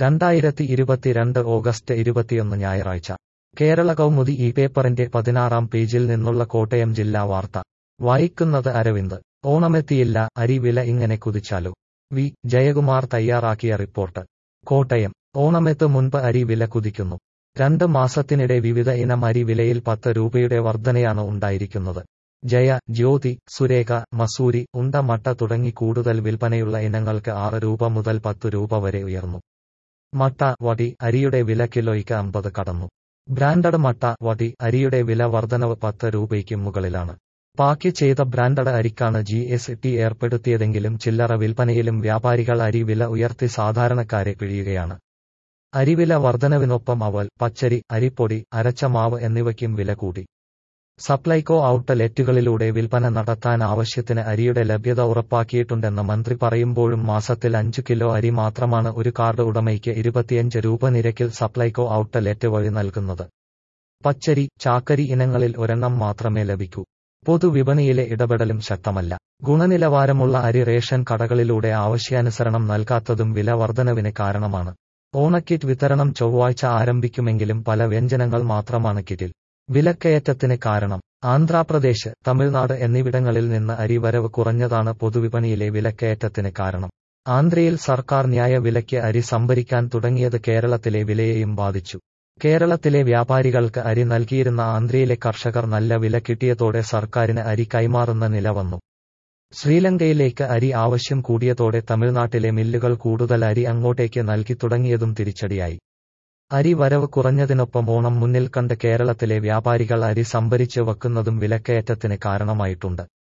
രണ്ടായിരത്തി ഇരുപത്തിരണ്ട് ഓഗസ്റ്റ് ഇരുപത്തിയൊന്ന് ഞായറാഴ്ച കേരള കൗമുദി ഈ പേപ്പറിന്റെ പതിനാറാം പേജിൽ നിന്നുള്ള കോട്ടയം ജില്ലാ വാർത്ത വായിക്കുന്നത് അരവിന്ദ് ഓണമെത്തിയില്ല അരി വില ഇങ്ങനെ കുതിച്ചാലോ വി ജയകുമാർ തയ്യാറാക്കിയ റിപ്പോർട്ട് കോട്ടയം ഓണമെത്ത് മുൻപ് അരി വില കുതിക്കുന്നു രണ്ട് മാസത്തിനിടെ വിവിധ ഇനം അരി വിലയിൽ പത്ത് രൂപയുടെ വർധനയാണ് ഉണ്ടായിരിക്കുന്നത് ജയ ജ്യോതി സുരേഖ മസൂരി ഉണ്ട മട്ട തുടങ്ങി കൂടുതൽ വിൽപ്പനയുള്ള ഇനങ്ങൾക്ക് ആറ് രൂപ മുതൽ പത്ത് രൂപ വരെ ഉയർന്നു മട്ട വടി അരിയുടെ വില കിലോയ്ക്ക് അമ്പത് കടന്നു ബ്രാൻഡഡ് മട്ട വടി അരിയുടെ വില വർധനവ് പത്ത് രൂപയ്ക്ക് മുകളിലാണ് പാക്ക് ചെയ്ത ബ്രാൻഡഡ് അരിക്കാണ് ജി എസ് ടി ഏർപ്പെടുത്തിയതെങ്കിലും ചില്ലറ വിൽപ്പനയിലും വ്യാപാരികൾ അരി വില ഉയർത്തി സാധാരണക്കാരെ പിഴിയുകയാണ് അരിവില വർധനവിനൊപ്പം അവൽ പച്ചരി അരിപ്പൊടി അരച്ച മാവ് എന്നിവയ്ക്കും വില കൂടി സപ്ലൈകോ ഔട്ട്ലെറ്റുകളിലൂടെ വിൽപ്പന നടത്താൻ ആവശ്യത്തിന് അരിയുടെ ലഭ്യത ഉറപ്പാക്കിയിട്ടുണ്ടെന്ന് മന്ത്രി പറയുമ്പോഴും മാസത്തിൽ അഞ്ചു കിലോ അരി മാത്രമാണ് ഒരു കാർഡ് ഉടമയ്ക്ക് ഇരുപത്തിയഞ്ച് രൂപ നിരക്കിൽ സപ്ലൈകോ ഔട്ട്ലെറ്റ് വഴി നൽകുന്നത് പച്ചരി ചാക്കരി ഇനങ്ങളിൽ ഒരെണ്ണം മാത്രമേ ലഭിക്കൂ പൊതുവിപണിയിലെ ഇടപെടലും ശക്തമല്ല ഗുണനിലവാരമുള്ള അരി റേഷൻ കടകളിലൂടെ ആവശ്യാനുസരണം നൽകാത്തതും വില വർധനവിന് കാരണമാണ് ഓണക്കിറ്റ് വിതരണം ചൊവ്വാഴ്ച ആരംഭിക്കുമെങ്കിലും പല വ്യഞ്ജനങ്ങൾ മാത്രമാണ് കിറ്റിൽ വിലക്കയറ്റത്തിന് കാരണം ആന്ധ്രാപ്രദേശ് തമിഴ്നാട് എന്നിവിടങ്ങളിൽ നിന്ന് അരി വരവ് കുറഞ്ഞതാണ് പൊതുവിപണിയിലെ വിലക്കയറ്റത്തിന് കാരണം ആന്ധ്രയിൽ സർക്കാർ ന്യായ വിലയ്ക്ക് അരി സംഭരിക്കാൻ തുടങ്ങിയത് കേരളത്തിലെ വിലയെയും ബാധിച്ചു കേരളത്തിലെ വ്യാപാരികൾക്ക് അരി നൽകിയിരുന്ന ആന്ധ്രയിലെ കർഷകർ നല്ല വില കിട്ടിയതോടെ സർക്കാരിന് അരി കൈമാറുന്ന നില വന്നു ശ്രീലങ്കയിലേക്ക് അരി ആവശ്യം കൂടിയതോടെ തമിഴ്നാട്ടിലെ മില്ലുകൾ കൂടുതൽ അരി അങ്ങോട്ടേക്ക് നൽകി തുടങ്ങിയതും തിരിച്ചടിയായി അരി വരവ് കുറഞ്ഞതിനൊപ്പം ഓണം മുന്നിൽ കണ്ട് കേരളത്തിലെ വ്യാപാരികൾ അരി സംഭരിച്ച് വെക്കുന്നതും വിലക്കയറ്റത്തിന് കാരണമായിട്ടുണ്ട്